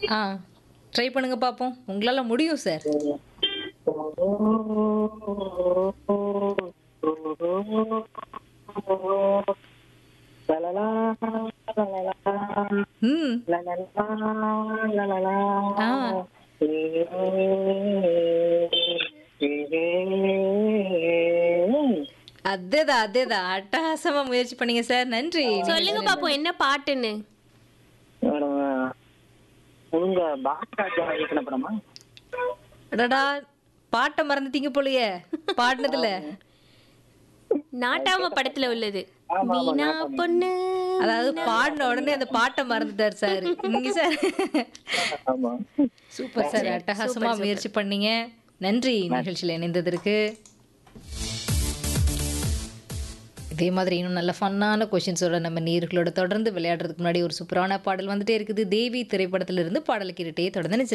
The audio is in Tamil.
ஆ ட்ரை பண்ணுங்க பார்ப்போம் உங்களால முடியும் சார் லலலா, லலலா, ம் லலலா, லலலா. ஆ. ஏ, ஏ, ஏ. அதேதான் அதேதான் அட்டகாசமா முயற்சி பண்ணீங்க சார் நன்றி சொல்லுங்க பாப்போம் என்ன பாட்டுன்னு மேடம், உங்க பாஸ்கராஜா இயக்குன படமா அடடா பாட்டை மறந்துட்டீங்க போலயே பாடினதுல நாட்டாம படத்துல உள்ளது ஆமா, ஆமா, மீனா நாட்டாம. பொண்ணு அதாவது பாடின உடனே அந்த பாட்டை மறந்துட்டார் சார் நீங்க சார் ஆமா சூப்பர் சார் அட்டகாசமா முயற்சி பண்ணீங்க நன்றி நிகழ்ச்சியில் இணைந்ததற்கு இதே மாதிரி இன்னும் நல்ல ஃபன்னான கொஷின்ஸோட நம்ம நீர்களோட தொடர்ந்து விளையாடுறதுக்கு முன்னாடி ஒரு சூப்பரான பாடல் வந்துட்டே இருக்குது தேவி திரைப்படத்திலிருந்து பாடல் கேட்டுட்டே தொடர்ந்து